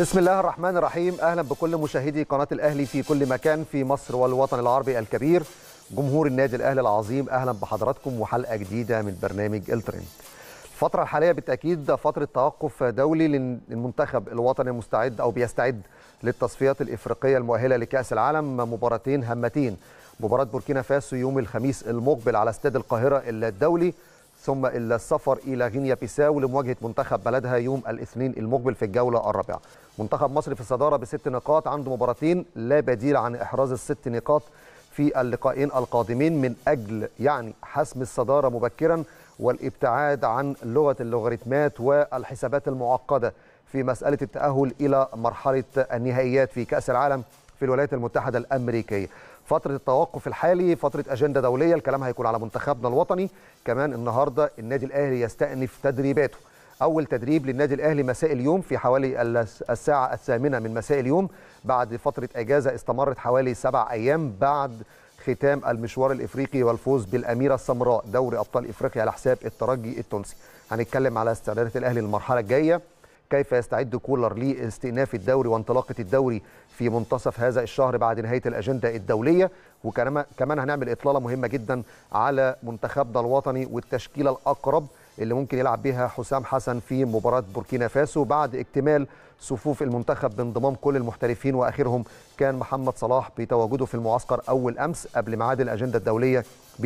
بسم الله الرحمن الرحيم اهلا بكل مشاهدي قناه الاهلي في كل مكان في مصر والوطن العربي الكبير جمهور النادي الاهلي العظيم اهلا بحضراتكم وحلقه جديده من برنامج الترند الفتره الحاليه بالتاكيد فتره توقف دولي للمنتخب الوطني المستعد او بيستعد للتصفيات الافريقيه المؤهله لكاس العالم مباراتين هامتين مباراه بوركينا فاسو يوم الخميس المقبل على استاد القاهره الدولي ثم السفر الى غينيا بيساو لمواجهه منتخب بلدها يوم الاثنين المقبل في الجوله الرابعه. منتخب مصر في الصداره بست نقاط عنده مباراتين لا بديل عن احراز الست نقاط في اللقاءين القادمين من اجل يعني حسم الصداره مبكرا والابتعاد عن لغه اللوغاريتمات والحسابات المعقده في مساله التاهل الى مرحله النهائيات في كاس العالم في الولايات المتحده الامريكيه. فتره التوقف الحالي فتره اجنده دوليه الكلام هيكون على منتخبنا الوطني كمان النهارده النادي الاهلي يستأنف تدريباته اول تدريب للنادي الاهلي مساء اليوم في حوالي الساعه الثامنه من مساء اليوم بعد فتره اجازه استمرت حوالي سبع ايام بعد ختام المشوار الافريقي والفوز بالاميره السمراء دوري ابطال افريقيا على حساب الترجي التونسي هنتكلم على استعدادات الاهلي للمرحله الجايه كيف يستعد كولر لاستئناف الدوري وانطلاقه الدوري في منتصف هذا الشهر بعد نهايه الاجنده الدوليه وكمان هنعمل اطلاله مهمه جدا على منتخبنا الوطني والتشكيله الاقرب اللي ممكن يلعب بها حسام حسن في مباراه بوركينا فاسو بعد اكتمال صفوف المنتخب بانضمام كل المحترفين واخرهم كان محمد صلاح بتواجده في المعسكر اول امس قبل ميعاد الاجنده الدوليه ب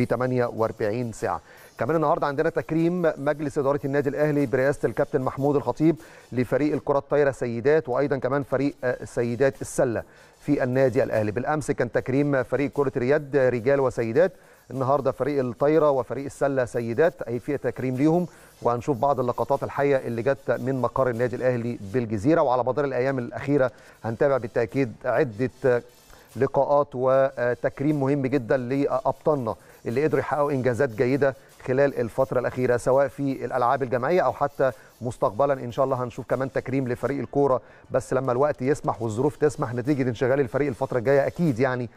48 ساعه. كمان النهارده عندنا تكريم مجلس اداره النادي الاهلي برئاسه الكابتن محمود الخطيب لفريق الكره الطايره سيدات وايضا كمان فريق سيدات السله في النادي الاهلي بالامس كان تكريم فريق كره اليد رجال وسيدات النهارده فريق الطايره وفريق السله سيدات هي في تكريم ليهم وهنشوف بعض اللقطات الحيه اللي جت من مقر النادي الاهلي بالجزيره وعلى مدار الايام الاخيره هنتابع بالتاكيد عده لقاءات وتكريم مهم جدا لابطالنا اللي قدروا يحققوا انجازات جيده خلال الفتره الاخيره سواء في الالعاب الجماعيه او حتى مستقبلا ان شاء الله هنشوف كمان تكريم لفريق الكوره بس لما الوقت يسمح والظروف تسمح نتيجه انشغال الفريق الفتره الجايه اكيد يعني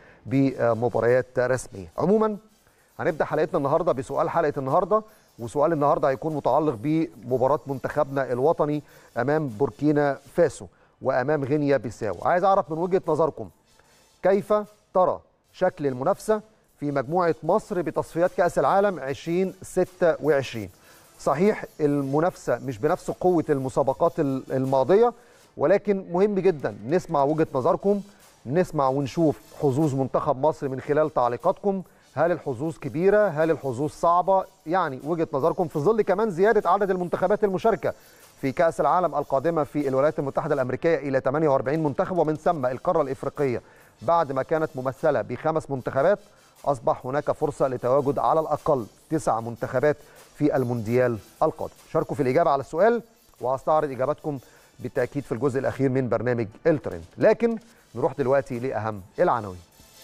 بمباريات رسميه عموما هنبدا حلقتنا النهارده بسؤال حلقه النهارده وسؤال النهارده هيكون متعلق بمباراه منتخبنا الوطني امام بوركينا فاسو وامام غينيا بيساو عايز اعرف من وجهه نظركم كيف ترى شكل المنافسه في مجموعه مصر بتصفيات كاس العالم 2026 صحيح المنافسه مش بنفس قوه المسابقات الماضيه ولكن مهم جدا نسمع وجهه نظركم نسمع ونشوف حظوظ منتخب مصر من خلال تعليقاتكم هل الحظوظ كبيره هل الحظوظ صعبه يعني وجهه نظركم في ظل كمان زياده عدد المنتخبات المشاركه في كاس العالم القادمه في الولايات المتحده الامريكيه الى 48 منتخب ومن ثم القاره الافريقيه بعد ما كانت ممثله بخمس منتخبات اصبح هناك فرصه لتواجد على الاقل تسع منتخبات في المونديال القادم شاركوا في الاجابه على السؤال وهستعرض اجاباتكم بالتاكيد في الجزء الاخير من برنامج الترند لكن نروح دلوقتي لاهم العناوين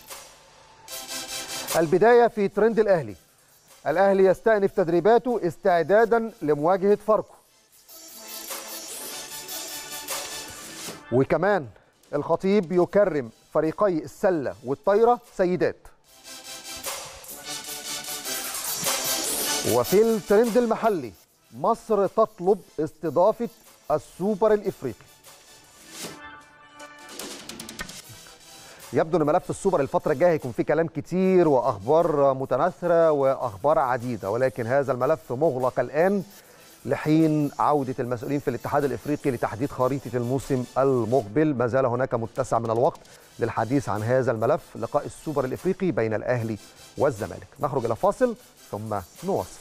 البدايه في ترند الاهلي الاهلي يستأنف تدريباته استعدادا لمواجهه فاركو وكمان الخطيب يكرم فريقي السله والطايره سيدات وفي الترند المحلي مصر تطلب استضافه السوبر الافريقي يبدو ان ملف السوبر الفتره الجايه هيكون فيه كلام كتير واخبار متناثره واخبار عديده ولكن هذا الملف مغلق الان لحين عوده المسؤولين في الاتحاد الافريقي لتحديد خريطه الموسم المقبل ما زال هناك متسع من الوقت للحديث عن هذا الملف لقاء السوبر الافريقي بين الاهلي والزمالك نخرج الى فاصل ثم نواصل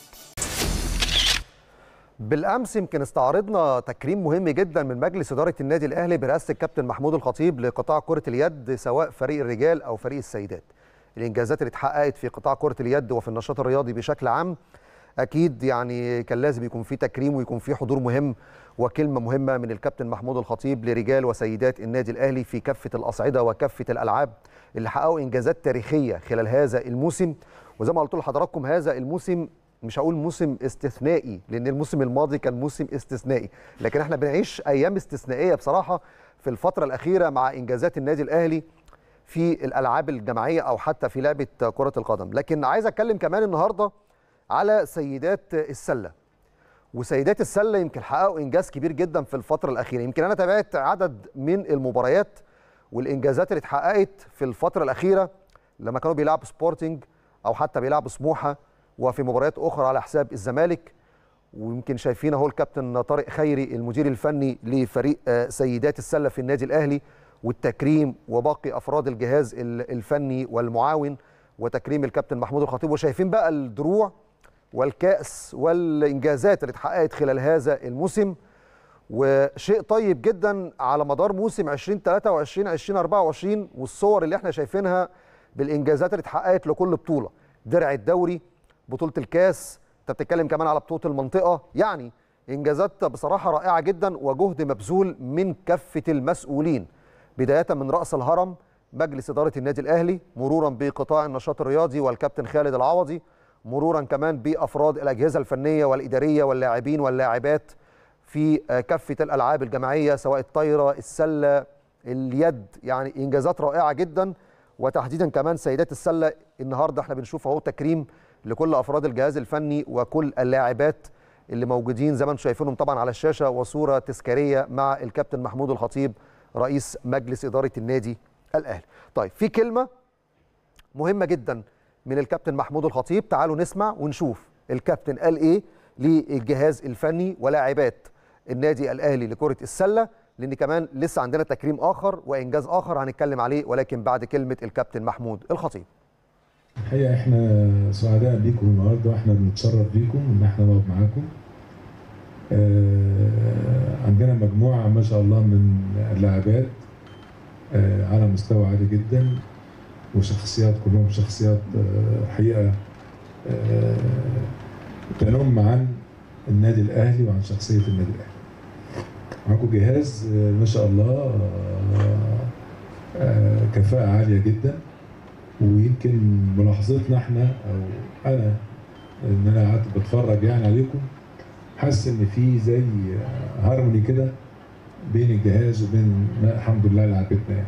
بالامس يمكن استعرضنا تكريم مهم جدا من مجلس اداره النادي الاهلي برئاسه الكابتن محمود الخطيب لقطاع كره اليد سواء فريق الرجال او فريق السيدات الانجازات اللي اتحققت في قطاع كره اليد وفي النشاط الرياضي بشكل عام اكيد يعني كان لازم يكون في تكريم ويكون في حضور مهم وكلمه مهمه من الكابتن محمود الخطيب لرجال وسيدات النادي الاهلي في كافه الاصعده وكافه الالعاب اللي حققوا انجازات تاريخيه خلال هذا الموسم وزي ما قلت لحضراتكم هذا الموسم مش هقول موسم استثنائي لان الموسم الماضي كان موسم استثنائي لكن احنا بنعيش ايام استثنائيه بصراحه في الفتره الاخيره مع انجازات النادي الاهلي في الالعاب الجماعيه او حتى في لعبه كره القدم لكن عايز اتكلم كمان النهارده على سيدات السله وسيدات السله يمكن حققوا انجاز كبير جدا في الفتره الاخيره يمكن انا تابعت عدد من المباريات والانجازات اللي اتحققت في الفتره الاخيره لما كانوا بيلعبوا سبورتنج او حتى بيلعبوا سموحه وفي مباريات اخرى على حساب الزمالك ويمكن شايفين اهو الكابتن طارق خيري المدير الفني لفريق سيدات السله في النادي الاهلي والتكريم وباقي افراد الجهاز الفني والمعاون وتكريم الكابتن محمود الخطيب وشايفين بقى الدروع والكاس والانجازات اللي اتحققت خلال هذا الموسم وشيء طيب جدا على مدار موسم 2023 2024 والصور اللي احنا شايفينها بالانجازات اللي اتحققت لكل بطوله درع الدوري بطوله الكاس انت بتتكلم كمان على بطوله المنطقه يعني انجازات بصراحه رائعه جدا وجهد مبذول من كافه المسؤولين بدايه من راس الهرم مجلس اداره النادي الاهلي مرورا بقطاع النشاط الرياضي والكابتن خالد العوضي مرورا كمان بافراد الاجهزه الفنيه والاداريه واللاعبين واللاعبات في كافه الالعاب الجماعيه سواء الطايره السله اليد يعني انجازات رائعه جدا وتحديدا كمان سيدات السله النهارده احنا بنشوف اهو تكريم لكل افراد الجهاز الفني وكل اللاعبات اللي موجودين زي ما انتم شايفينهم طبعا على الشاشه وصوره تذكاريه مع الكابتن محمود الخطيب رئيس مجلس اداره النادي الاهلي. طيب في كلمه مهمه جدا من الكابتن محمود الخطيب تعالوا نسمع ونشوف الكابتن قال ايه للجهاز الفني ولاعبات النادي الاهلي لكره السله لان كمان لسه عندنا تكريم اخر وانجاز اخر هنتكلم عليه ولكن بعد كلمه الكابتن محمود الخطيب. الحقيقه احنا سعداء بيكم النهارده واحنا بنتشرف بيكم ان احنا نقعد معاكم. آه عندنا مجموعه ما شاء الله من اللاعبات آه على مستوى عالي جدا وشخصيات كلهم شخصيات آه حقيقه آه تنم عن النادي الاهلي وعن شخصيه النادي الاهلي. معاكم جهاز آه ما شاء الله كفاءه عاليه جدا ويمكن ملاحظتنا احنا او انا ان انا قعدت بتفرج يعني عليكم حاسس ان في زي هارموني كده بين الجهاز وبين الحمد لله لعبتنا يعني.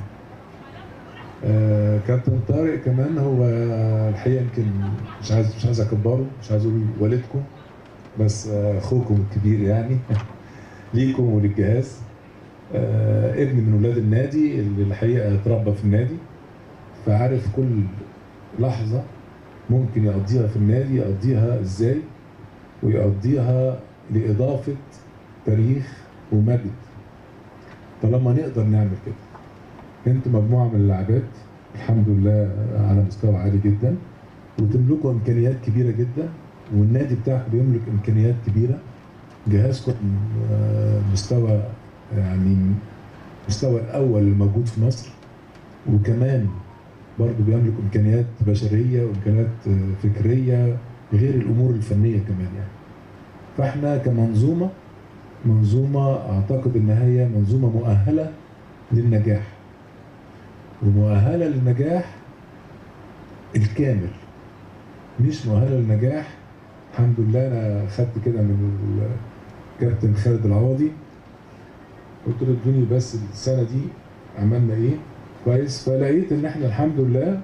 آه كابتن طارق كمان هو الحقيقه يمكن مش عايز مش عايز اكبره مش عايز اقول والدكم بس آه اخوكم الكبير يعني ليكم وللجهاز آه ابن من ولاد النادي اللي الحقيقه اتربى في النادي فعارف كل لحظه ممكن يقضيها في النادي يقضيها ازاي ويقضيها لاضافه تاريخ ومجد طالما نقدر نعمل كده انتوا مجموعه من اللاعبات الحمد لله على مستوى عالي جدا وتملكوا امكانيات كبيره جدا والنادي بتاعكم بيملك امكانيات كبيره جهازكم مستوى يعني مستوى الاول الموجود في مصر وكمان برضه بيملك امكانيات بشريه وامكانيات فكريه غير الامور الفنيه كمان يعني فاحنا كمنظومه منظومه اعتقد ان هي منظومه مؤهله للنجاح ومؤهله للنجاح الكامل مش مؤهله للنجاح الحمد لله انا خدت كده من الكابتن خالد العوضي قلت له ادوني بس السنه دي عملنا ايه كويس فلقيت ان احنا الحمد لله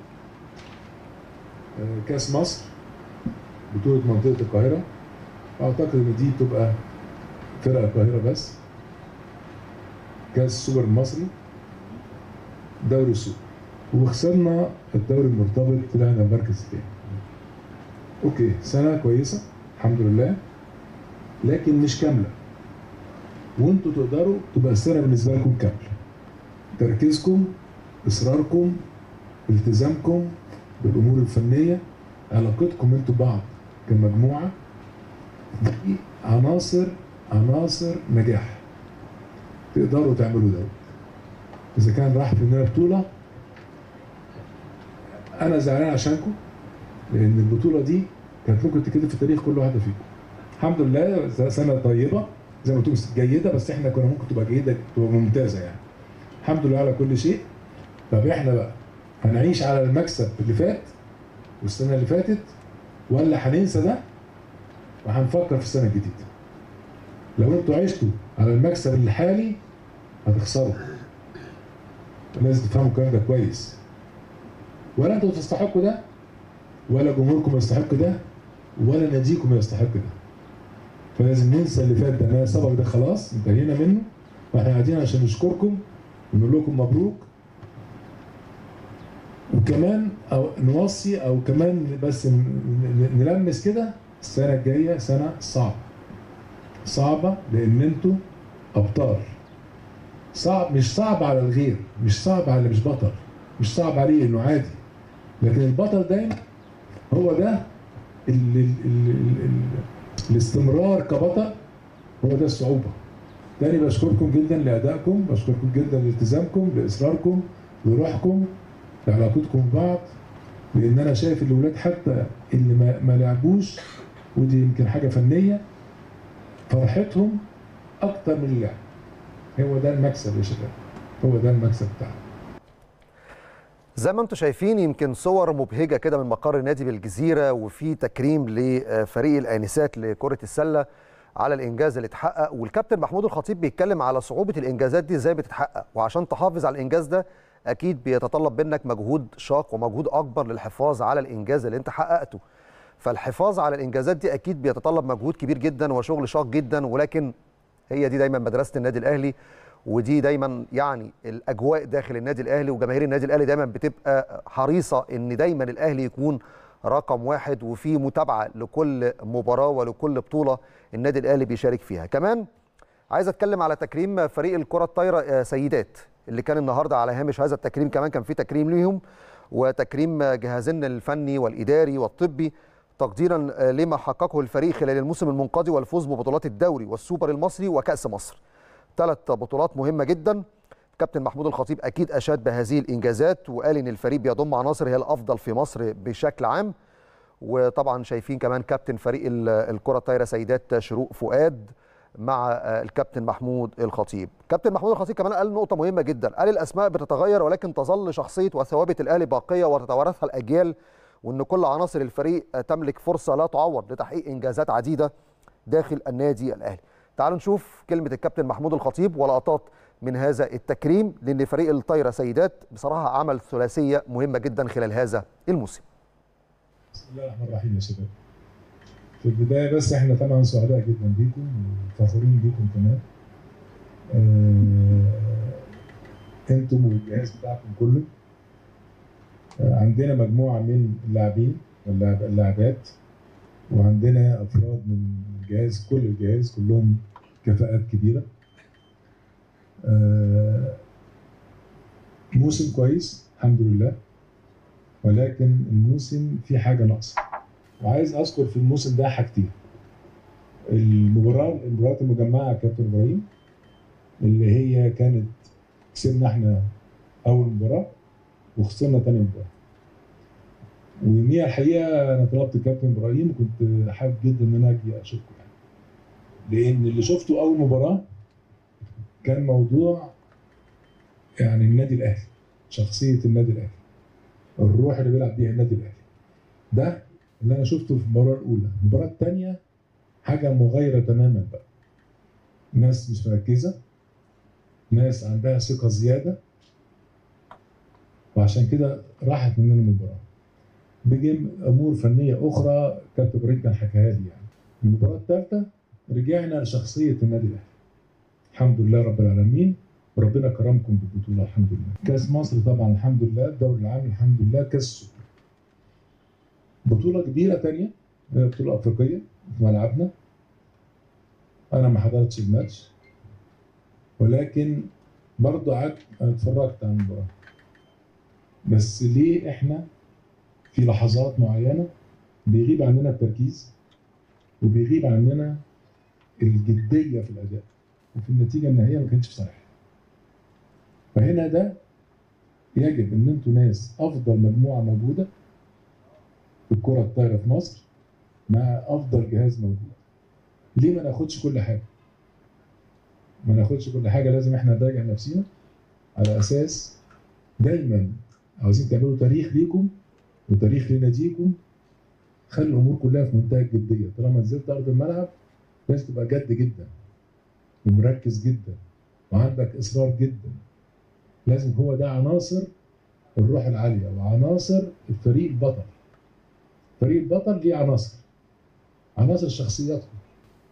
كاس مصر بطوله منطقه القاهره اعتقد ان دي تبقى فرق القاهره بس كاس السوبر المصري دوري السوبر وخسرنا الدوري المرتبط طلعنا المركز الثاني اوكي سنه كويسه الحمد لله لكن مش كامله وانتوا تقدروا تبقى السنه بالنسبه لكم كامله تركيزكم اصراركم التزامكم بالامور الفنيه علاقتكم انتوا ببعض كمجموعه دي عناصر عناصر نجاح تقدروا تعملوا ده اذا كان راح في مننا بطوله انا زعلان عشانكم لان البطوله دي كانت ممكن تتكتب في تاريخ كل واحده فيكم الحمد لله سنه طيبه زي ما تقول جيده بس احنا كنا ممكن تبقى جيده تبقى ممتازه يعني الحمد لله على كل شيء طب احنا بقى هنعيش على المكسب اللي فات والسنه اللي فاتت ولا هننسى ده وهنفكر في السنه الجديده لو انتوا عشتوا على المكسب الحالي هتخسروا لازم تفهموا الكلام ده كويس ولا انتوا تستحقوا ده ولا جمهوركم يستحق ده ولا ناديكم يستحق ده فلازم ننسى اللي فات ده ما سبق ده خلاص انتهينا منه واحنا قاعدين عشان نشكركم ونقول لكم مبروك وكمان او نوصي او كمان بس ن- ن- نلمس كده السنه الجايه سنه صعبه صعبه لان انتوا ابطال صعب مش صعب على الغير مش صعب على اللي مش بطل مش صعب عليه انه عادي لكن البطل دايما هو ده ال ال ال ال ال الاستمرار كبطل هو ده الصعوبه تاني بشكركم جدا لادائكم بشكركم جدا لالتزامكم لاصراركم لروحكم لعلاقتكم ببعض لان انا شايف الاولاد حتى اللي ما, ما لعبوش ودي يمكن حاجه فنيه فرحتهم اكتر من اللعب هو ده المكسب يا شباب هو ده المكسب بتاعنا زي ما انتم شايفين يمكن صور مبهجه كده من مقر النادي بالجزيره وفي تكريم لفريق الانسات لكره السله على الانجاز اللي اتحقق والكابتن محمود الخطيب بيتكلم على صعوبه الانجازات دي ازاي بتتحقق وعشان تحافظ على الانجاز ده اكيد بيتطلب منك مجهود شاق ومجهود اكبر للحفاظ على الانجاز اللي انت حققته فالحفاظ على الانجازات دي اكيد بيتطلب مجهود كبير جدا وشغل شاق جدا ولكن هي دي دايما مدرسه النادي الاهلي ودي دايما يعني الاجواء داخل النادي الاهلي وجماهير النادي الاهلي دايما بتبقى حريصه ان دايما الاهلي يكون رقم واحد وفي متابعه لكل مباراه ولكل بطوله النادي الاهلي بيشارك فيها كمان عايز اتكلم على تكريم فريق الكره الطايره سيدات اللي كان النهارده على هامش هذا التكريم كمان كان في تكريم ليهم وتكريم جهازنا الفني والاداري والطبي تقديرا لما حققه الفريق خلال الموسم المنقضي والفوز ببطولات الدوري والسوبر المصري وكاس مصر ثلاث بطولات مهمه جدا كابتن محمود الخطيب اكيد اشاد بهذه الانجازات وقال ان الفريق بيضم عناصر هي الافضل في مصر بشكل عام وطبعا شايفين كمان كابتن فريق الكره الطايره سيدات شروق فؤاد مع الكابتن محمود الخطيب كابتن محمود الخطيب كمان قال نقطه مهمه جدا قال الاسماء بتتغير ولكن تظل شخصيه وثوابت الاهلي باقيه وتتوارثها الاجيال وان كل عناصر الفريق تملك فرصه لا تعوض لتحقيق انجازات عديده داخل النادي الاهلي تعالوا نشوف كلمه الكابتن محمود الخطيب ولقطات من هذا التكريم لان فريق الطايره سيدات بصراحه عمل ثلاثيه مهمه جدا خلال هذا الموسم بسم الله الرحمن الرحيم يا شباب في البدايه بس احنا طبعا سعداء جدا بيكم وفخورين بيكم كمان آه انتم والجهاز بتاعكم كله آه عندنا مجموعه من اللاعبين واللاعبات وعندنا افراد من الجهاز كل الجهاز كلهم كفاءات كبيره آه موسم كويس الحمد لله ولكن الموسم في حاجه ناقصه وعايز اذكر في الموسم ده حاجتين المباراه المباراه المجمعه كابتن ابراهيم اللي هي كانت كسبنا احنا اول مباراه وخسرنا تاني مباراه ويوميها الحقيقه انا طلبت الكابتن ابراهيم وكنت حابب جدا ان انا اجي اشوفكم يعني لان اللي شفته اول مباراه كان موضوع يعني النادي الاهلي شخصيه النادي الاهلي الروح اللي بيلعب بيها النادي الاهلي ده اللي انا شفته في المباراه الاولى المباراه الثانيه حاجه مغايره تماما بقى ناس مش مركزه ناس عندها ثقه زياده وعشان كده راحت مننا المباراه بجم امور فنيه اخرى كابتن ابراهيم كان حكاها لي يعني المباراه الثالثه رجعنا لشخصيه النادي الاهلي الحمد لله رب العالمين وربنا كرمكم بالبطوله الحمد لله كاس مصر طبعا الحمد لله الدوري العام الحمد لله كاس السوبر بطوله كبيره تانية هي بطوله افريقيه في ملعبنا انا ما حضرتش الماتش ولكن برضه قعدت اتفرجت على المباراه بس ليه احنا في لحظات معينه بيغيب عننا التركيز وبيغيب عننا الجديه في الاداء وفي النتيجه النهائيه ما كانتش في صالحنا فهنا ده يجب ان انتوا ناس افضل مجموعه موجوده في الكره الطايره في مصر مع افضل جهاز موجود ليه ما ناخدش كل حاجه ما ناخدش كل حاجه لازم احنا نراجع نفسينا على اساس دايما عاوزين تعملوا تاريخ ليكم وتاريخ لناديكم خلي الامور كلها في منتهى الجديه طالما نزلت ارض الملعب لازم تبقى جد جدا ومركز جدا وعندك اصرار جدا لازم هو ده عناصر الروح العاليه وعناصر الفريق البطل فريق البطل ليه عناصر عناصر شخصياتكم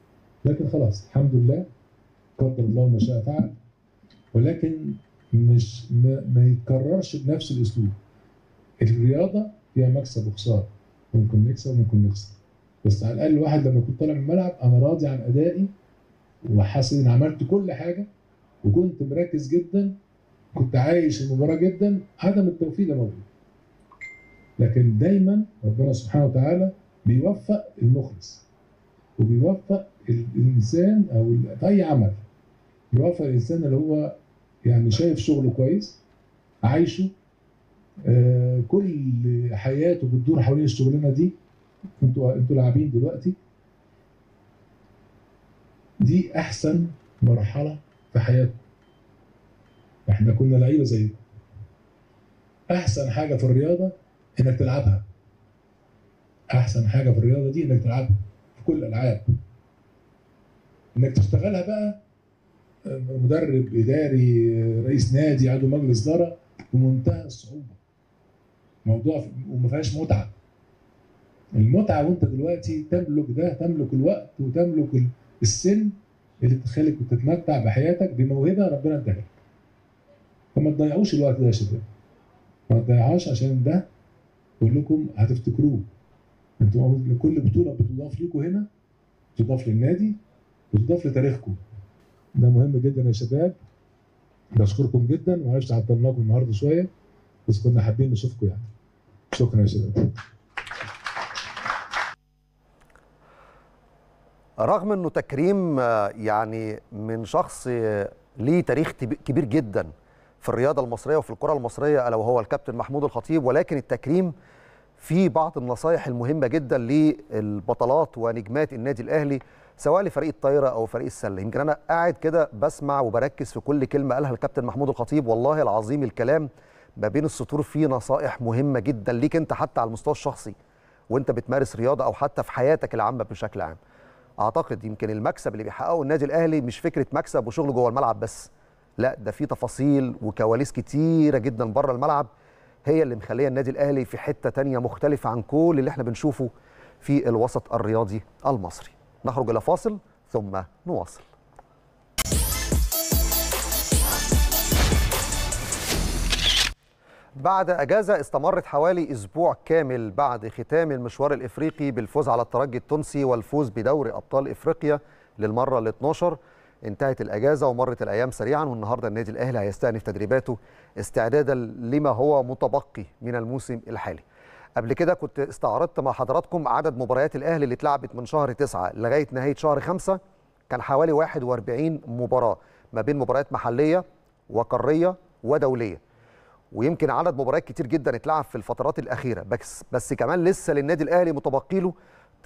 لكن خلاص الحمد لله قدر الله ما شاء فعل ولكن مش ما, ما يتكررش بنفس الاسلوب الرياضه فيها مكسب وخساره ممكن نكسب وممكن نخسر بس على الاقل الواحد لما يكون طالع من الملعب انا راضي عن ادائي وحاسس ان عملت كل حاجه وكنت مركز جدا كنت عايش المباراه جدا عدم التوفيق ده موجود لكن دايما ربنا سبحانه وتعالى بيوفق المخلص وبيوفق الانسان او ال- في اي عمل بيوفق الانسان اللي هو يعني شايف شغله كويس عايشه آه، كل حياته بتدور حوالين الشغلانه دي انتوا انتوا لاعبين دلوقتي دي احسن مرحله في حياتكم احنا كنا لعيبه زيكم احسن حاجه في الرياضه انك تلعبها احسن حاجه في الرياضه دي انك تلعبها في كل الالعاب انك تشتغلها بقى مدرب اداري رئيس نادي عضو مجلس اداره بمنتهى الصعوبه موضوع وما فيهاش متعه المتعه وانت دلوقتي تملك ده تملك الوقت وتملك ال- السن اللي تخليك تتمتع بحياتك بموهبه ربنا اداها لك فما تضيعوش الوقت ده يا شباب ما تضيعهاش عشان ده بقول لكم هتفتكروه انتوا كل بطوله بتضاف لكم هنا بتضاف للنادي بتضاف لتاريخكم ده مهم جدا يا شباب بشكركم جدا معلش عطلناكم النهارده شويه بس كنا حابين نشوفكم يعني شكرا يا شباب رغم انه تكريم آه، يعني من شخص آه، ليه تاريخ تب- كبير جدا في الرياضه المصريه وفي الكره المصريه الا وهو الكابتن محمود الخطيب ولكن التكريم فيه بعض النصائح المهمه جدا للبطلات ونجمات النادي الاهلي سواء لفريق الطايره او فريق السله يمكن انا قاعد كده بسمع وبركز في كل كلمه قالها الكابتن محمود الخطيب والله العظيم الكلام ما بين السطور فيه نصائح مهمه جدا ليك انت حتى على المستوى الشخصي وانت بتمارس رياضه او حتى في حياتك العامه بشكل عام اعتقد يمكن المكسب اللي بيحققه النادي الاهلي مش فكره مكسب وشغل جوه الملعب بس لا ده في تفاصيل وكواليس كتيره جدا بره الملعب هي اللي مخليه النادي الاهلي في حته تانية مختلفه عن كل اللي احنا بنشوفه في الوسط الرياضي المصري نخرج الى فاصل ثم نواصل بعد اجازه استمرت حوالي اسبوع كامل بعد ختام المشوار الافريقي بالفوز على الترجي التونسي والفوز بدوري ابطال افريقيا للمره ال 12 انتهت الاجازه ومرت الايام سريعا والنهارده النادي الاهلي هيستأنف تدريباته استعدادا لما هو متبقي من الموسم الحالي. قبل كده كنت استعرضت مع حضراتكم عدد مباريات الاهلي اللي اتلعبت من شهر 9 لغايه نهايه شهر 5 كان حوالي 41 مباراه ما بين مباريات محليه وقاريه ودوليه. ويمكن عدد مباريات كتير جدا اتلعب في الفترات الاخيره بس بس كمان لسه للنادي الاهلي متبقي له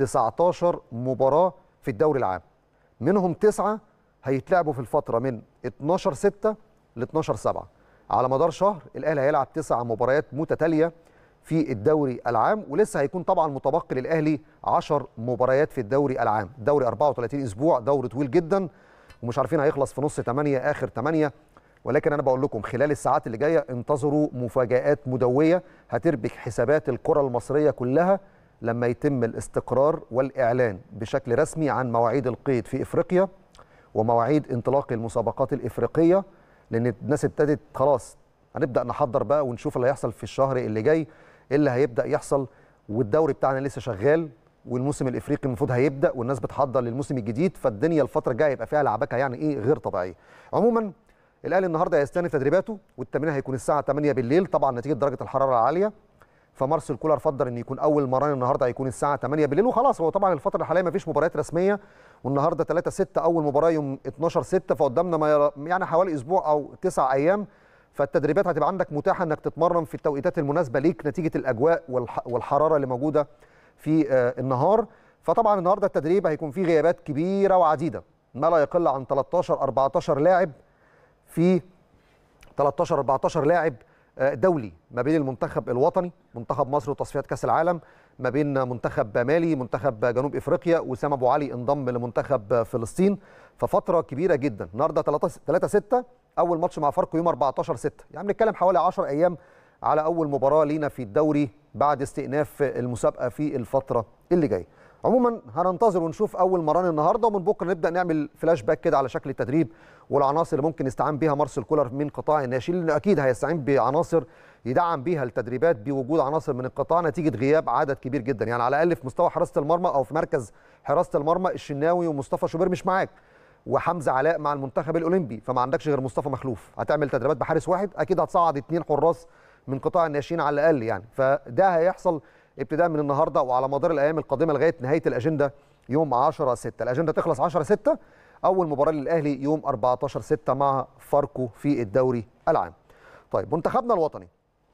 19 مباراه في الدوري العام منهم تسعه هيتلعبوا في الفتره من 12 6 ل 12 7 على مدار شهر الاهلي هيلعب تسع مباريات متتاليه في الدوري العام ولسه هيكون طبعا متبقي للاهلي 10 مباريات في الدوري العام دوري 34 اسبوع دوري طويل جدا ومش عارفين هيخلص في نص 8 اخر 8 ولكن انا بقول لكم خلال الساعات اللي جايه انتظروا مفاجات مدويه هتربك حسابات الكره المصريه كلها لما يتم الاستقرار والاعلان بشكل رسمي عن مواعيد القيد في افريقيا ومواعيد انطلاق المسابقات الافريقيه لان الناس ابتدت خلاص هنبدا نحضر بقى ونشوف اللي هيحصل في الشهر اللي جاي ايه اللي هيبدا يحصل والدوري بتاعنا لسه شغال والموسم الافريقي المفروض هيبدا والناس بتحضر للموسم الجديد فالدنيا الفتره الجايه يبقى فيها لعبكه يعني ايه غير طبيعيه عموما الاهلي النهارده هيستأنف تدريباته والتمرين هيكون الساعه 8 بالليل طبعا نتيجه درجه الحراره العاليه فمارسيل كولر فضل ان يكون اول مران النهارده هيكون الساعه 8 بالليل وخلاص هو طبعا الفتره الحاليه ما فيش مباريات رسميه والنهارده 3 6 اول مباراه يوم 12 6 فقدامنا ما يرى- يعني حوالي اسبوع او تسع ايام فالتدريبات هتبقى عندك متاحه انك تتمرن في التوقيتات المناسبه ليك نتيجه الاجواء والح- والحراره اللي موجوده في آه، النهار فطبعا النهارده التدريب هيكون فيه غيابات كبيره وعديده ما لا يقل عن 13 14 لاعب في 13 14 لاعب آه، دولي ما بين المنتخب الوطني منتخب مصر وتصفيات كاس العالم ما بين منتخب مالي منتخب جنوب افريقيا وسام ابو علي انضم لمنتخب فلسطين ففتره كبيره جدا النهارده 3 6 اول ماتش مع فاركو يوم 14 6 يعني بنتكلم حوالي 10 ايام على اول مباراه لينا في الدوري بعد استئناف المسابقه في الفتره اللي جايه عموما هننتظر ونشوف اول مران النهارده ومن بكره نبدا نعمل فلاش باك كده على شكل التدريب والعناصر اللي ممكن يستعان بيها مارسيل كولر من قطاع الناشئين لانه اكيد هيستعين بعناصر يدعم بيها التدريبات بوجود عناصر من القطاع نتيجه غياب عدد كبير جدا يعني على الاقل في مستوى حراسه المرمى او في مركز حراسه المرمى الشناوي ومصطفى شوبير مش معاك وحمزه علاء مع المنتخب الاولمبي فما عندكش غير مصطفى مخلوف هتعمل تدريبات بحارس واحد اكيد هتصعد اثنين حراس من قطاع الناشئين على الاقل يعني فده هيحصل ابتداء من النهارده وعلى مدار الايام القادمه لغايه نهايه الاجنده يوم 10 6 الاجنده تخلص 10 6 اول مباراه للاهلي يوم 14 6 مع فاركو في الدوري العام طيب منتخبنا الوطني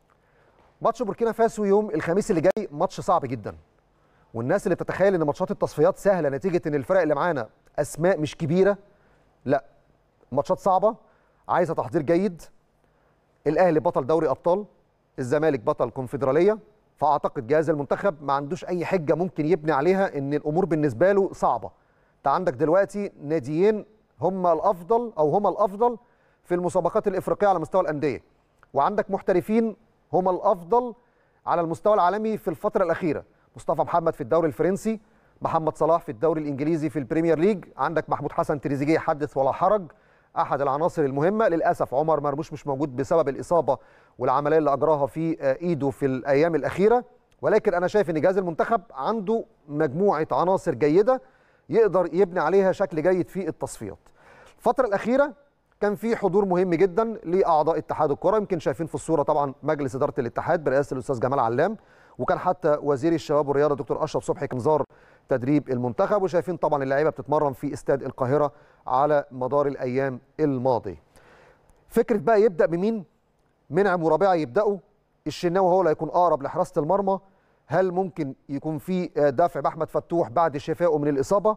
ماتش بوركينا فاسو يوم الخميس اللي جاي ماتش صعب جدا والناس اللي بتتخيل ان ماتشات التصفيات سهله نتيجه ان الفرق اللي معانا اسماء مش كبيره لا ماتشات صعبه عايزه تحضير جيد الاهلي بطل دوري ابطال الزمالك بطل كونفدراليه فاعتقد جهاز المنتخب ما عندوش اي حجه ممكن يبني عليها ان الامور بالنسبه له صعبه انت عندك دلوقتي ناديين هم الافضل او هم الافضل في المسابقات الافريقيه على مستوى الانديه وعندك محترفين هم الافضل على المستوى العالمي في الفتره الاخيره مصطفى محمد في الدوري الفرنسي محمد صلاح في الدوري الانجليزي في البريمير ليج عندك محمود حسن تريزيجيه حدث ولا حرج احد العناصر المهمه للاسف عمر مرموش مش موجود بسبب الاصابه والعمليه اللي اجراها في ايده في الايام الاخيره ولكن انا شايف ان جهاز المنتخب عنده مجموعه عناصر جيده يقدر يبني عليها شكل جيد في التصفيات الفتره الاخيره كان في حضور مهم جدا لاعضاء اتحاد الكره يمكن شايفين في الصوره طبعا مجلس اداره الاتحاد برئاسه الاستاذ جمال علام وكان حتى وزير الشباب والرياضه دكتور اشرف صبحي كان زار تدريب المنتخب وشايفين طبعا اللعيبه بتتمرن في استاد القاهره على مدار الايام الماضيه. فكره بقى يبدا بمين؟ منعم وربيعه يبداوا الشناوي هو اللي هيكون اقرب لحراسه المرمى هل ممكن يكون في دفع باحمد فتوح بعد شفائه من الاصابه؟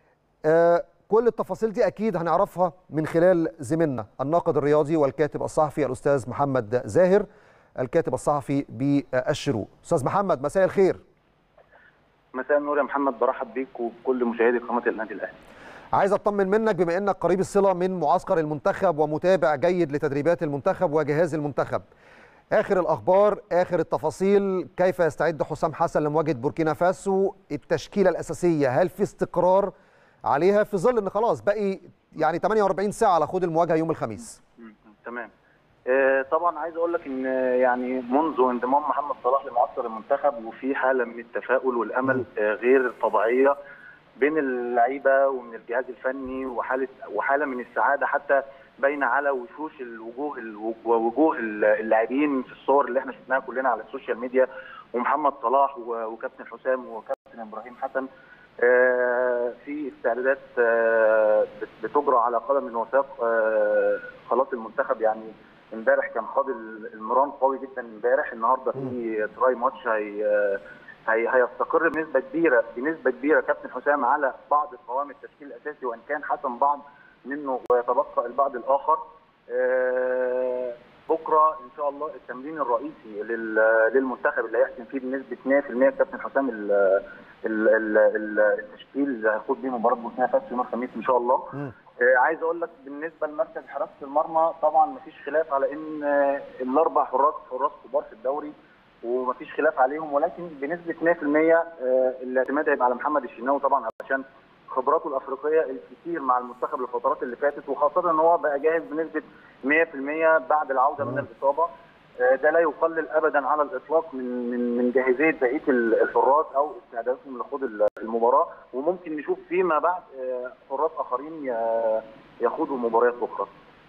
آه كل التفاصيل دي اكيد هنعرفها من خلال زميلنا الناقد الرياضي والكاتب الصحفي الاستاذ محمد زاهر الكاتب الصحفي بالشروق. استاذ محمد مساء الخير. مساء النور يا محمد برحب بيك وبكل مشاهدي قناه النادي الاهلي. عايز اطمن منك بما انك قريب الصله من معسكر المنتخب ومتابع جيد لتدريبات المنتخب وجهاز المنتخب. اخر الاخبار، اخر التفاصيل، كيف يستعد حسام حسن لمواجهه بوركينا فاسو؟ التشكيله الاساسيه، هل في استقرار عليها في ظل ان خلاص باقي يعني 48 ساعه على خوض المواجهه يوم الخميس؟ تمام. طبعا عايز اقول لك ان يعني منذ انضمام محمد صلاح لمعسكر المنتخب وفي حاله من التفاؤل والامل غير طبيعيه بين اللعيبه ومن الجهاز الفني وحاله وحاله من السعاده حتى باينه على وشوش الوجوه ووجوه اللاعبين في الصور اللي احنا شفناها كلنا على السوشيال ميديا ومحمد صلاح وكابتن حسام وكابتن ابراهيم حسن في استعدادات بتجرى على قدم وساق خلاص المنتخب يعني امبارح كان خاض المران قوي جدا امبارح النهارده في تراي ماتش هي هي هيستقر بنسبه كبيره بنسبه كبيره كابتن حسام على بعض قوام التشكيل الاساسي وان كان حسم بعض منه ويتبقى البعض الاخر بكره ان شاء الله التمرين الرئيسي للمنتخب اللي هيحسم فيه بنسبه 100% كابتن حسام التشكيل اللي هيخوض بيه مباراه بوركينا فاسو يوم الخميس ان شاء الله آه عايز اقول لك بالنسبه لمركز حراسه المرمى طبعا مفيش خلاف على ان آه الاربع حراس حراس كبار في الدوري ومفيش خلاف عليهم ولكن بنسبه 100% آه الاعتماد هيبقى على محمد الشناوي طبعا علشان خبراته الافريقيه الكثير مع المنتخب الفترات اللي فاتت وخاصه ان هو بقى جاهز بنسبه 100% بعد العوده من الاصابه ده لا يقلل ابدا على الاطلاق من من من جاهزيه بقيه الحراس او استعداداتهم لخوض المباراه وممكن نشوف فيما بعد حراس اخرين يخوضوا مباريات اخرى.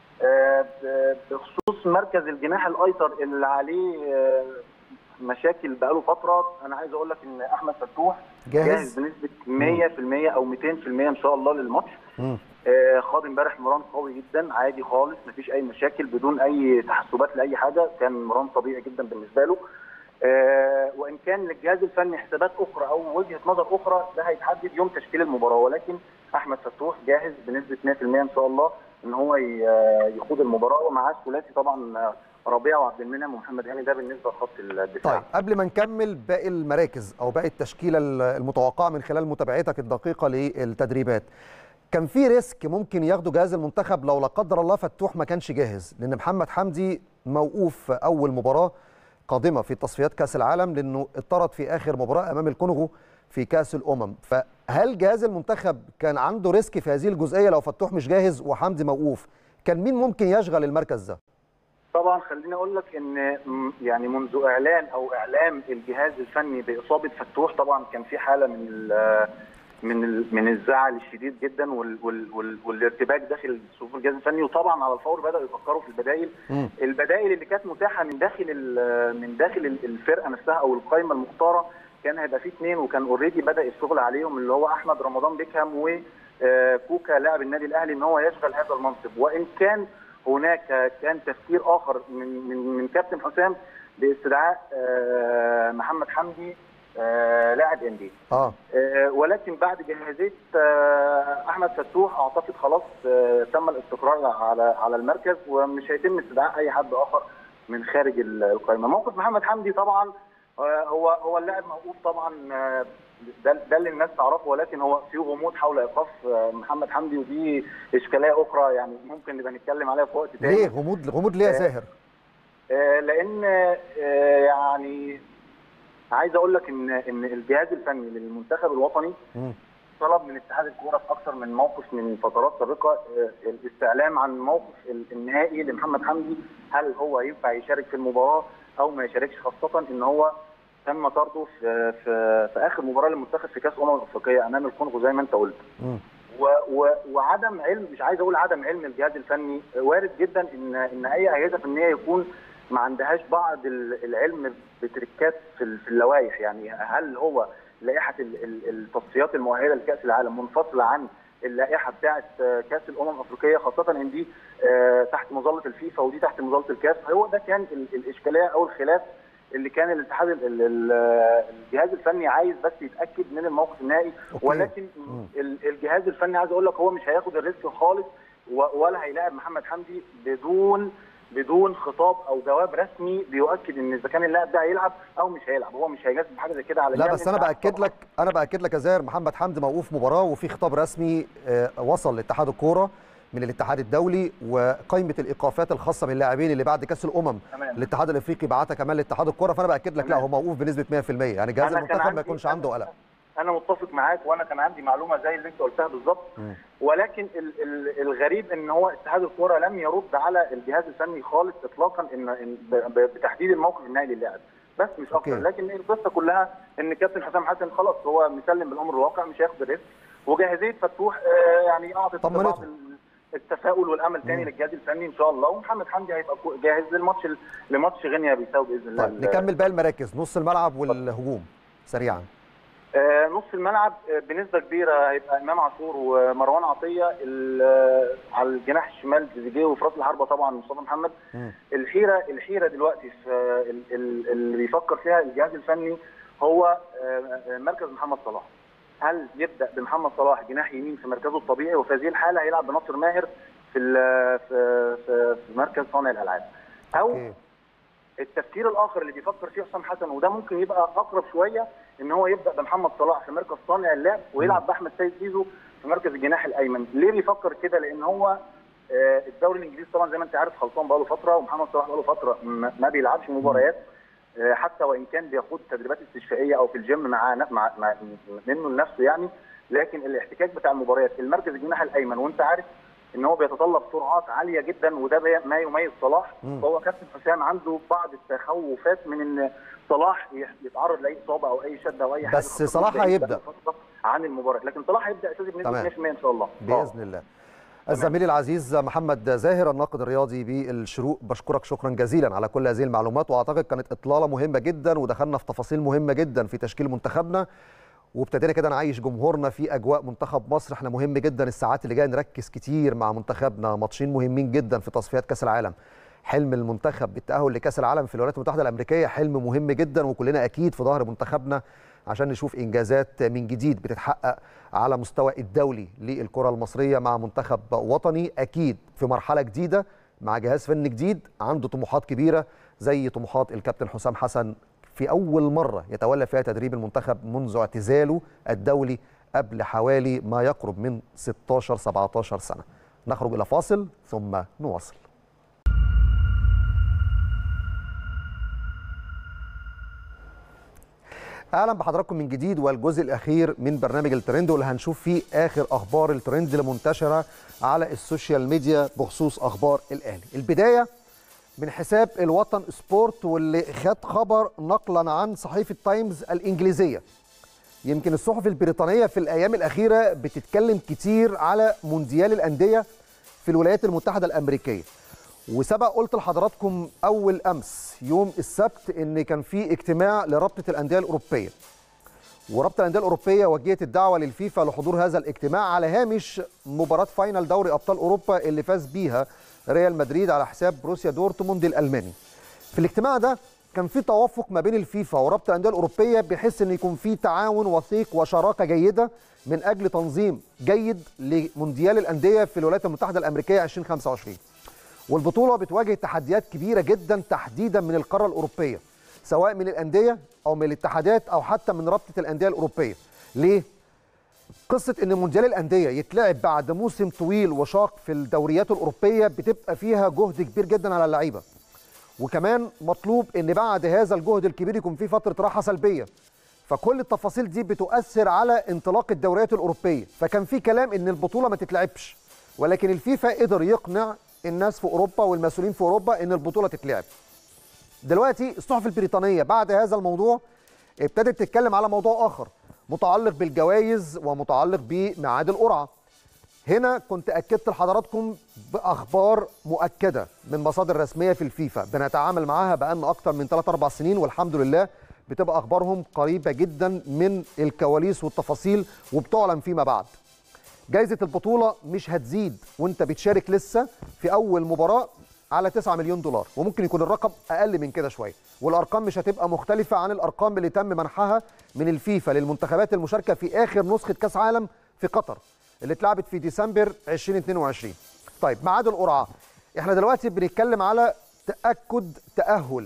بخصوص مركز الجناح الايسر اللي عليه مشاكل بقاله فتره انا عايز اقول لك ان احمد فتوح جاهز, جاهز بنسبه 100% او 200% ان شاء الله للماتش آه خاض امبارح مران قوي جدا عادي خالص مفيش اي مشاكل بدون اي تحسبات لاي حاجه كان مران طبيعي جدا بالنسبه له آه وان كان للجهاز الفني حسابات اخرى او وجهه نظر اخرى ده هيتحدد يوم تشكيل المباراه ولكن احمد فتوح جاهز بنسبه 100% ان شاء الله ان هو يخوض المباراه ومعاه الثلاثي طبعا ربيع وعبد المنعم ومحمد هاني ده بالنسبه لخط الدفاع طيب قبل ما نكمل باقي المراكز او باقي التشكيله المتوقعه من خلال متابعتك الدقيقه للتدريبات كان في ريسك ممكن ياخده جهاز المنتخب لو لا قدر الله فتوح ما كانش جاهز لان محمد حمدي موقوف في اول مباراه قادمه في تصفيات كاس العالم لانه اطرد في اخر مباراه امام الكونغو في كاس الامم فهل جهاز المنتخب كان عنده ريسك في هذه الجزئيه لو فتوح مش جاهز وحمدي موقوف كان مين ممكن يشغل المركز ده طبعا خليني اقول لك ان م- يعني منذ اعلان او اعلام الجهاز الفني باصابه فتوح طبعا كان في حاله من ال من ال من الزعل الشديد جدا وال وال وال والارتباك داخل صفوف الجهاز الفني وطبعا على الفور بداوا يفكروا في البدائل مم. البدائل اللي كانت متاحه من داخل ال- من داخل ال- الفرقه نفسها او القائمه المختاره كان هيبقى في اثنين وكان اوريدي بدا الشغل عليهم اللي هو احمد رمضان بيكهام وكوكا لاعب النادي الاهلي ان هو يشغل هذا المنصب وان كان هناك كان تفكير اخر من من من كابتن حسام باستدعاء آه، محمد حمدي آه، لاعب انديه اه آه، ولكن بعد جاهزيه آه، احمد فتوح اعتقد خلاص آه، تم الاستقرار على على المركز ومش هيتم استدعاء اي حد اخر من خارج ال- القائمه موقف محمد حمدي طبعا آه، هو هو اللاعب موقوف طبعا آه، ده ده اللي الناس تعرفه ولكن هو في غموض حول ايقاف آه، محمد حمدي ودي اشكاليه اخرى يعني ممكن نبقى نتكلم عليها في وقت تاني ليه غموض غموض ليه يا زاهر آه، لان آه، يعني عايز اقول لك ان ان الجهاز الفني للمنتخب الوطني مم. طلب من اتحاد الكوره في اكثر من موقف من فترات سابقه آه، الاستعلام عن موقف ال- النهائي لمحمد حمدي هل هو ينفع يشارك في المباراه او ما يشاركش خاصه ان هو تم طرده في في, في اخر مباراه للمنتخب في كاس امم افريقيه امام الكونغو زي ما انت قلت مم. و و وعدم علم مش عايز اقول عدم علم الجهاز الفني وارد جدا ان ان اي اجهزه فنيه يكون ما عندهاش بعض ال- العلم بتركات في ال- في اللوائح يعني هل هو لائحه ال- ال- التصفيات المؤهله لكاس العالم منفصله عن اللائحه بتاعه آه، كاس الامم الافريقيه خاصه ان دي آه، تحت مظله الفيفا ودي تحت مظله الكاس هو ده كان ال- الاشكاليه او الخلاف اللي كان الاتحاد ال- ال- ال- الجهاز الفني عايز بس يتاكد من الموقف النهائي أوكي. ولكن مم. ال- الجهاز الفني عايز اقول لك هو مش هياخد الريسك خالص و- ولا هيلاعب محمد حمدي بدون بدون خطاب او جواب رسمي بيؤكد ان اذا كان اللاعب ده هيلعب او مش هيلعب هو مش هيجازف بحاجه زي كده على لا الجهاز. بس انا أنت عارف باكد طبعاً. لك انا باكد لك يا زاهر محمد حمدي موقوف مباراه وفي خطاب رسمي آه، وصل لاتحاد الكوره من الاتحاد الدولي وقائمه الايقافات الخاصه باللاعبين اللي بعد كاس الامم تمام. الاتحاد الافريقي بعتها كمان لاتحاد الكوره فانا باكد لك لا تمام. هو موقوف بنسبه 100% يعني جهاز أنا كان المنتخب ما عندي- يكونش عنده قلق انا متفق معاك وانا كان عندي معلومه زي اللي انت قلتها بالظبط مم. ولكن ال ال الغريب ان هو اتحاد الكوره لم يرد على الجهاز الفني خالص اطلاقا ان, إن ب- ب- بتحديد الموقف النهائي للاعب بس مش أوكي. اكتر لكن القصه كلها ان كابتن حسام حسن خلاص هو مسلم بالامر الواقع مش هياخد الريسك وجاهزيه فتوح آه، يعني اعطت طمنته. بعض ال- التفاؤل والامل تاني مم. للجهاز الفني ان شاء الله ومحمد حمدي هيبقى كو- جاهز للماتش لماتش غينيا بيساو باذن الله طيب نكمل باقي المراكز نص الملعب والهجوم سريعا آه، نص الملعب آه، بنسبه كبيره هيبقى امام عاشور ومروان عطيه ال- آه، على الجناح الشمال تريزيجيه وفي راس الحربه طبعا مصطفى محمد مم. الحيره الحيره دلوقتي في آه، ال- ال- اللي بيفكر فيها الجهاز الفني هو آه، آه، مركز محمد صلاح هل يبدا بمحمد صلاح جناح يمين في مركزه الطبيعي وفي هذه الحاله هيلعب بناصر ماهر في ال- في في, في مركز صانع الالعاب او اوكي التفكير الاخر اللي بيفكر فيه حسام حسن وده ممكن يبقى اقرب شويه ان هو يبدا بمحمد صلاح في مركز صانع اللعب ويلعب باحمد سيد زيزو في مركز الجناح الايمن ليه بيفكر كده لان هو آه، الدوري الانجليزي طبعا زي ما انت عارف خلصان بقاله فتره ومحمد صلاح بقاله فتره ما ما بيلعبش مباريات آه، حتى وان كان بياخد تدريبات استشفائيه او في الجيم مع مع, مع منه لنفسه يعني لكن الاحتكاك بتاع المباريات المركز الجناح الايمن وانت عارف ان هو بيتطلب سرعات عاليه جدا وده بي- ما يميز صلاح مم. فهو كابتن حسام عنده بعض التخوفات من ان صلاح يح- يتعرض لاي اصابه او اي شده او اي حاجه بس خاصة صلاح إنه هيبدأ. فترة عن المباراه لكن صلاح هيبدا اساسي بنسبه تمام. 100% ان شاء الله باذن الله الزميل العزيز محمد زاهر الناقد الرياضي بالشروق بشكرك شكرا جزيلا على كل هذه المعلومات واعتقد كانت اطلاله مهمه جدا ودخلنا في تفاصيل مهمه جدا في تشكيل منتخبنا وابتدينا كده نعيش جمهورنا في اجواء منتخب مصر احنا مهم جدا الساعات اللي جايه نركز كتير مع منتخبنا ماتشين مهمين جدا في تصفيات كاس العالم حلم المنتخب بالتاهل لكاس العالم في الولايات المتحده الامريكيه حلم مهم جدا وكلنا اكيد في ظهر منتخبنا عشان نشوف انجازات من جديد بتتحقق على مستوى الدولي للكره المصريه مع منتخب وطني اكيد في مرحله جديده مع جهاز فني جديد عنده طموحات كبيره زي طموحات الكابتن حسام حسن في اول مره يتولى فيها تدريب المنتخب منذ اعتزاله الدولي قبل حوالي ما يقرب من 16 17 سنه نخرج الى فاصل ثم نواصل اهلا بحضراتكم من جديد والجزء الاخير من برنامج الترند واللي هنشوف فيه اخر اخبار الترند اللي منتشره على السوشيال ميديا بخصوص اخبار الاهلي البدايه من حساب الوطن سبورت واللي خد خبر نقلا عن صحيفه تايمز الانجليزيه يمكن الصحف البريطانيه في الايام الاخيره بتتكلم كتير على مونديال الانديه في الولايات المتحده الامريكيه وسبق قلت لحضراتكم اول امس يوم السبت ان كان في اجتماع لرابطه الانديه الاوروبيه ورابطه الانديه الاوروبيه وجهت الدعوه للفيفا لحضور هذا الاجتماع على هامش مباراه فاينل دوري ابطال اوروبا اللي فاز بيها ريال مدريد على حساب بروسيا دورتموند الالماني في الاجتماع ده كان في توافق ما بين الفيفا ورابطه الانديه الاوروبيه بحيث ان يكون في تعاون وثيق وشراكه جيده من اجل تنظيم جيد لمونديال الانديه في الولايات المتحده الامريكيه 2025 والبطوله بتواجه تحديات كبيره جدا تحديدا من القاره الاوروبيه سواء من الانديه او من الاتحادات او حتى من رابطه الانديه الاوروبيه ليه قصه ان مونديال الانديه يتلعب بعد موسم طويل وشاق في الدوريات الاوروبيه بتبقى فيها جهد كبير جدا على اللعيبه وكمان مطلوب ان بعد هذا الجهد الكبير يكون في فتره راحه سلبيه فكل التفاصيل دي بتؤثر على انطلاق الدوريات الاوروبيه فكان في كلام ان البطوله ما تتلعبش ولكن الفيفا قدر يقنع الناس في اوروبا والمسؤولين في اوروبا ان البطوله تتلعب دلوقتي الصحف البريطانيه بعد هذا الموضوع ابتدت تتكلم على موضوع اخر متعلق بالجوائز ومتعلق بميعاد القرعه هنا كنت اكدت لحضراتكم باخبار مؤكده من مصادر رسميه في الفيفا بنتعامل معاها بقالنا اكتر من 3 4 سنين والحمد لله بتبقى اخبارهم قريبه جدا من الكواليس والتفاصيل وبتعلن فيما بعد جائزه البطوله مش هتزيد وانت بتشارك لسه في اول مباراه على 9 مليون دولار وممكن يكون الرقم اقل من كده شويه والارقام مش هتبقى مختلفه عن الارقام اللي تم منحها من الفيفا للمنتخبات المشاركه في اخر نسخه كاس عالم في قطر اللي اتلعبت في ديسمبر 2022 طيب ميعاد القرعه احنا دلوقتي بنتكلم على تاكد تاهل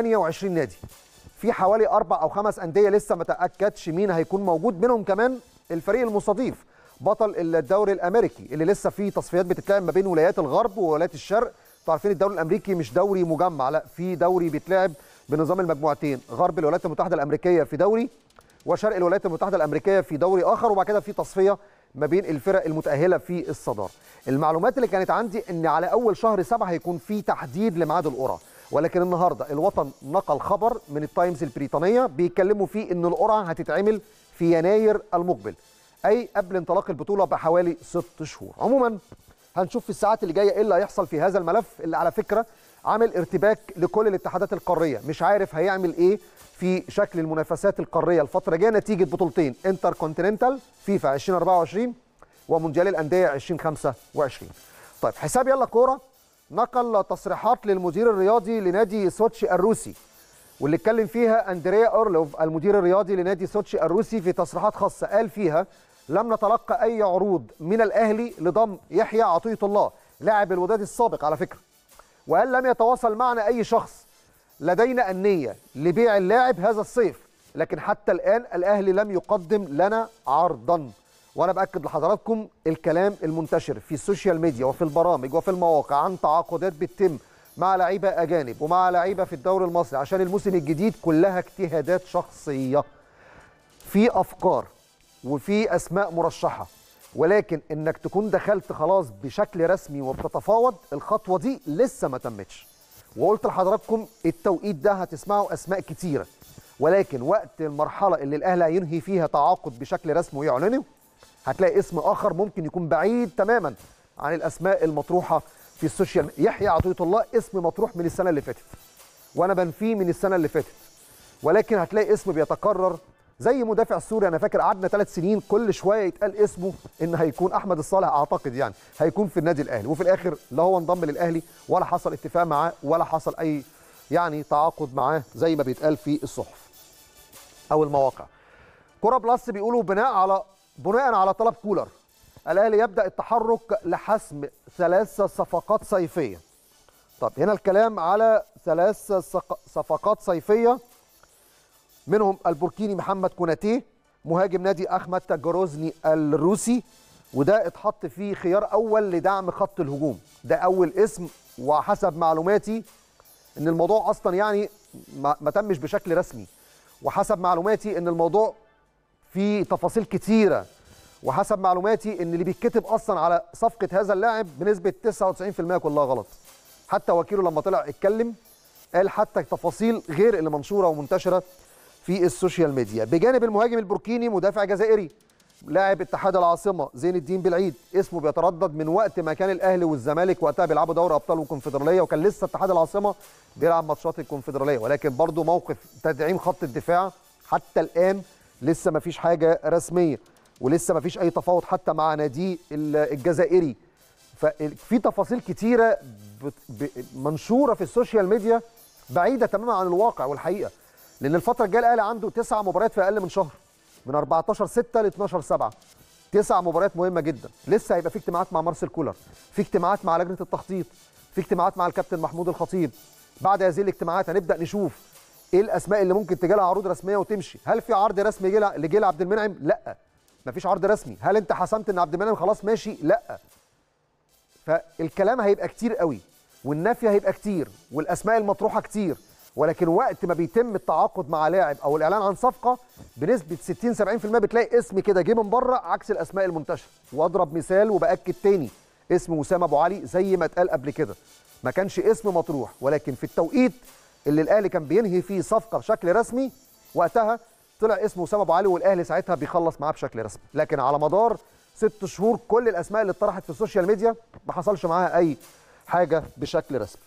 28 نادي في حوالي اربع او خمس انديه لسه ما تاكدش مين هيكون موجود منهم كمان الفريق المستضيف بطل الدوري الامريكي اللي لسه فيه تصفيات بتتلعب ما بين ولايات الغرب وولايات الشرق انتوا عارفين الدوري الامريكي مش دوري مجمع لا في دوري بيتلعب بنظام المجموعتين غرب الولايات المتحده الامريكيه في دوري وشرق الولايات المتحده الامريكيه في دوري اخر وبعد كده في تصفيه ما بين الفرق المتاهله في الصداره المعلومات اللي كانت عندي ان على اول شهر سبعة هيكون في تحديد لميعاد القرعه ولكن النهارده الوطن نقل خبر من التايمز البريطانيه بيتكلموا فيه ان القرعه هتتعمل في يناير المقبل اي قبل انطلاق البطوله بحوالي ست شهور عموما هنشوف في الساعات اللي جايه ايه اللي هيحصل في هذا الملف اللي على فكره عامل ارتباك لكل الاتحادات القاريه مش عارف هيعمل ايه في شكل المنافسات القاريه الفتره الجايه نتيجه بطولتين انتر كونتيننتال فيفا 2024 ومونديال الانديه 2025 طيب حساب يلا كوره نقل تصريحات للمدير الرياضي لنادي سوتشي الروسي واللي اتكلم فيها اندريا اورلوف المدير الرياضي لنادي سوتشي الروسي في تصريحات خاصه قال فيها لم نتلقى اي عروض من الاهلي لضم يحيى عطيه الله لاعب الوداد السابق على فكره وقال لم يتواصل معنا اي شخص لدينا النيه لبيع اللاعب هذا الصيف لكن حتى الان الاهلي لم يقدم لنا عرضا وانا باكد لحضراتكم الكلام المنتشر في السوشيال ميديا وفي البرامج وفي المواقع عن تعاقدات بتتم مع لعيبه اجانب ومع لعيبه في الدوري المصري عشان الموسم الجديد كلها اجتهادات شخصيه في افكار وفي اسماء مرشحه ولكن انك تكون دخلت خلاص بشكل رسمي وبتتفاوض الخطوه دي لسه ما تمتش وقلت لحضراتكم التوقيت ده هتسمعوا اسماء كتيره ولكن وقت المرحله اللي الاهلي هينهي فيها تعاقد بشكل رسمي ويعلنه هتلاقي اسم اخر ممكن يكون بعيد تماما عن الاسماء المطروحه في السوشيال يحيى عطيه الله اسم مطروح من السنه اللي فاتت وانا بنفيه من السنه اللي فاتت ولكن هتلاقي اسم بيتكرر زي مدافع سوري انا فاكر قعدنا ثلاث سنين كل شويه يتقال اسمه ان هيكون احمد الصالح اعتقد يعني هيكون في النادي الاهلي وفي الاخر لا هو انضم للاهلي ولا حصل اتفاق معاه ولا حصل اي يعني تعاقد معاه زي ما بيتقال في الصحف او المواقع كرة بلس بيقولوا بناء على بناء على طلب كولر الاهلي يبدا التحرك لحسم ثلاث صفقات صيفيه طب هنا الكلام على ثلاث صفقات صيفيه منهم البوركيني محمد كوناتيه مهاجم نادي احمد تجروزني الروسي وده اتحط فيه خيار اول لدعم خط الهجوم ده اول اسم وحسب معلوماتي ان الموضوع اصلا يعني ما, ما تمش بشكل رسمي وحسب معلوماتي ان الموضوع فيه تفاصيل كتيره وحسب معلوماتي ان اللي بيتكتب اصلا على صفقه هذا اللاعب بنسبه 99% كلها غلط حتى وكيله لما طلع اتكلم قال حتى تفاصيل غير اللي منشوره ومنتشره في السوشيال ميديا بجانب المهاجم البوركيني مدافع جزائري لاعب اتحاد العاصمه زين الدين بالعيد اسمه بيتردد من وقت ما كان الاهلي والزمالك وقتها بيلعبوا دوري ابطال والكونفدراليه وكان لسه اتحاد العاصمه بيلعب ماتشات الكونفدراليه ولكن برضه موقف تدعيم خط الدفاع حتى الان لسه ما فيش حاجه رسميه ولسه ما فيش اي تفاوض حتى مع ناديه الجزائري ففي تفاصيل كتيره منشوره في السوشيال ميديا بعيده تماما عن الواقع والحقيقه لان الفتره الجايه الاهلي عنده تسع مباريات في اقل من شهر من 14 6 ل 12 7 تسع مباريات مهمه جدا لسه هيبقى في اجتماعات مع مارسيل كولر في اجتماعات مع لجنه التخطيط في اجتماعات مع الكابتن محمود الخطيب بعد هذه الاجتماعات هنبدا نشوف ايه الاسماء اللي ممكن تجي لها عروض رسميه وتمشي هل في عرض رسمي جه لجيل عبد المنعم لا مفيش عرض رسمي هل انت حسمت ان عبد المنعم خلاص ماشي لا فالكلام هيبقى كتير قوي والنفي هيبقى كتير والاسماء المطروحه كتير ولكن وقت ما بيتم التعاقد مع لاعب او الاعلان عن صفقه بنسبه 60 70% بتلاقي اسم كده جه من بره عكس الاسماء المنتشره واضرب مثال وباكد تاني اسم وسام ابو علي زي ما اتقال قبل كده ما كانش اسم مطروح ولكن في التوقيت اللي الاهلي كان بينهي فيه صفقه بشكل رسمي وقتها طلع اسم وسام ابو علي والاهلي ساعتها بيخلص معاه بشكل رسمي لكن على مدار ست شهور كل الاسماء اللي اتطرحت في السوشيال ميديا ما حصلش معاها اي حاجه بشكل رسمي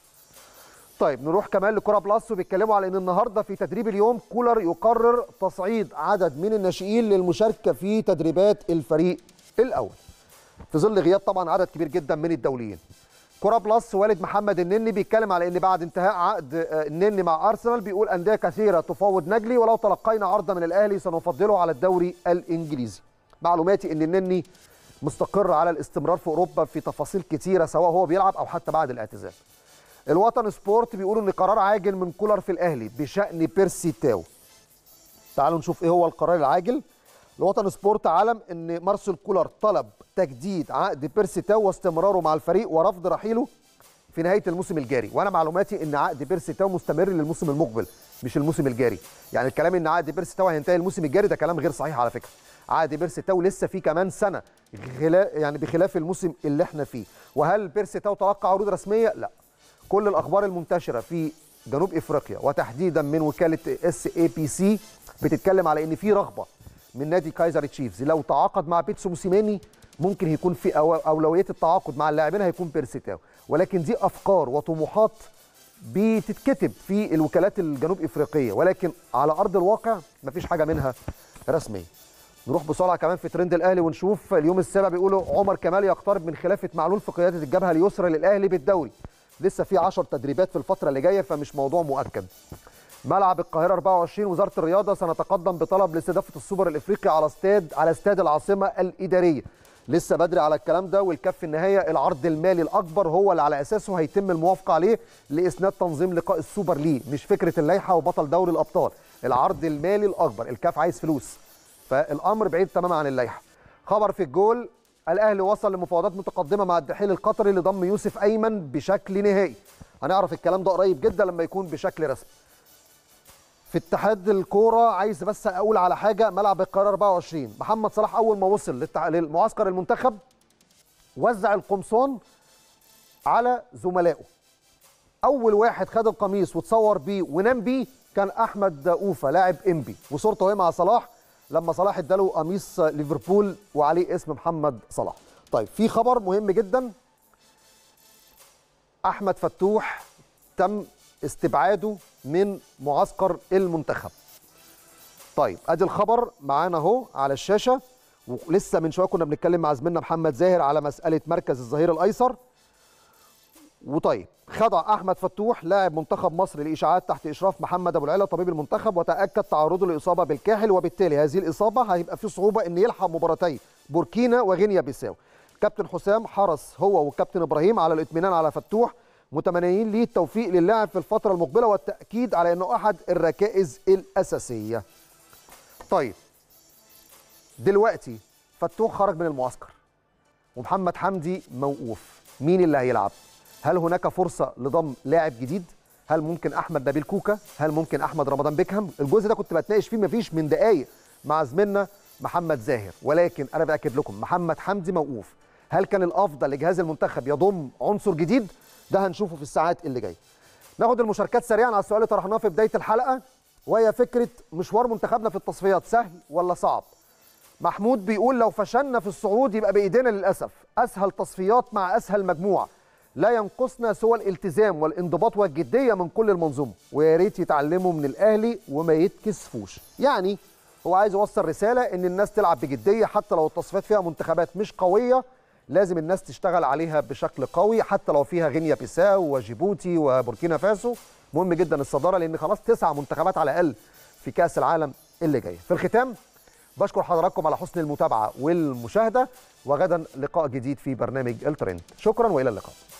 طيب نروح كمان لكره بلس وبيتكلموا على ان النهارده في تدريب اليوم كولر يقرر تصعيد عدد من الناشئين للمشاركه في تدريبات الفريق الاول في ظل غياب طبعا عدد كبير جدا من الدوليين كره بلس والد محمد النني بيتكلم على ان بعد انتهاء عقد النني مع ارسنال بيقول انديه كثيره تفاوض نجلي ولو تلقينا عرضا من الاهلي سنفضله على الدوري الانجليزي معلوماتي ان النني مستقر على الاستمرار في اوروبا في تفاصيل كتيره سواء هو بيلعب او حتى بعد الاعتزال الوطن سبورت بيقولوا ان قرار عاجل من كولر في الاهلي بشان بيرسي تاو تعالوا نشوف ايه هو القرار العاجل الوطن سبورت علم ان مارسيل كولر طلب تجديد عقد بيرسي تاو واستمراره مع الفريق ورفض رحيله في نهايه الموسم الجاري وانا معلوماتي ان عقد بيرسي تاو مستمر للموسم المقبل مش الموسم الجاري يعني الكلام ان عقد بيرسي تاو هينتهي الموسم الجاري ده كلام غير صحيح على فكره عقد بيرسي تاو لسه فيه كمان سنه يعني بخلاف الموسم اللي احنا فيه وهل بيرسي تاو تلقى عروض رسميه لا كل الاخبار المنتشره في جنوب افريقيا وتحديدا من وكاله اس اي بي سي بتتكلم على ان في رغبه من نادي كايزر تشيفز لو تعاقد مع بيتسو موسيماني ممكن يكون في اولويه التعاقد مع اللاعبين هيكون بيرسيتاو ولكن دي افكار وطموحات بتتكتب في الوكالات الجنوب افريقيه ولكن على ارض الواقع مفيش حاجه منها رسميه نروح بسرعه كمان في ترند الاهلي ونشوف اليوم السابع بيقولوا عمر كمال يقترب من خلافه معلول في قياده الجبهه اليسرى للاهلي بالدوري لسه في 10 تدريبات في الفتره اللي جايه فمش موضوع مؤكد ملعب القاهره 24 وزاره الرياضه سنتقدم بطلب لاستضافه السوبر الافريقي على استاد على استاد العاصمه الاداريه لسه بدري على الكلام ده والكف في النهايه العرض المالي الاكبر هو اللي على اساسه هيتم الموافقه عليه لاسناد تنظيم لقاء السوبر ليه مش فكره اللائحه وبطل دوري الابطال العرض المالي الاكبر الكاف عايز فلوس فالامر بعيد تماما عن اللائحه خبر في الجول الاهلي وصل لمفاوضات متقدمه مع الدحيل القطري لضم يوسف ايمن بشكل نهائي هنعرف الكلام ده قريب جدا لما يكون بشكل رسمي في اتحاد الكوره عايز بس اقول على حاجه ملعب القاهره 24 محمد صلاح اول ما وصل للتع... للمعسكر المنتخب وزع القمصان على زملائه اول واحد خد القميص وتصور بيه ونام بيه كان احمد اوفا لاعب انبي وصورته اهي مع صلاح لما صلاح اداله قميص ليفربول وعليه اسم محمد صلاح طيب في خبر مهم جدا احمد فتوح تم استبعاده من معسكر المنتخب طيب ادي الخبر معانا اهو على الشاشه ولسه من شويه كنا بنتكلم مع زميلنا محمد زاهر على مساله مركز الظهير الايسر وطيب خضع احمد فتوح لاعب منتخب مصر لاشاعات تحت اشراف محمد ابو العلا طبيب المنتخب وتاكد تعرضه لاصابه بالكاحل وبالتالي هذه الاصابه هيبقى في صعوبه ان يلحق مباراتي بوركينا وغينيا بيساو كابتن حسام حرص هو والكابتن ابراهيم على الاطمئنان على فتوح متمنيين ليه التوفيق للاعب في الفتره المقبله والتاكيد على انه احد الركائز الاساسيه طيب دلوقتي فتوح خرج من المعسكر ومحمد حمدي موقوف مين اللي هيلعب هل هناك فرصه لضم لاعب جديد هل ممكن احمد نبيل كوكا هل ممكن احمد رمضان بيكهام الجزء ده كنت بتناقش فيه مفيش من دقايق مع زميلنا محمد زاهر ولكن انا باكد لكم محمد حمدي موقوف هل كان الافضل لجهاز المنتخب يضم عنصر جديد ده هنشوفه في الساعات اللي جايه ناخد المشاركات سريعا على السؤال اللي طرحناه في بدايه الحلقه وهي فكره مشوار منتخبنا في التصفيات سهل ولا صعب محمود بيقول لو فشلنا في الصعود يبقى بايدينا للاسف اسهل تصفيات مع اسهل مجموعه لا ينقصنا سوى الالتزام والانضباط والجديه من كل المنظومه ويا ريت يتعلموا من الاهلي وما يتكسفوش يعني هو عايز يوصل رساله ان الناس تلعب بجديه حتى لو التصفيات فيها منتخبات مش قويه لازم الناس تشتغل عليها بشكل قوي حتى لو فيها غينيا بيساو وجيبوتي وبوركينا فاسو مهم جدا الصداره لان خلاص تسع منتخبات على الاقل في كاس العالم اللي جاي في الختام بشكر حضراتكم على حسن المتابعه والمشاهده وغدا لقاء جديد في برنامج الترند شكرا والى اللقاء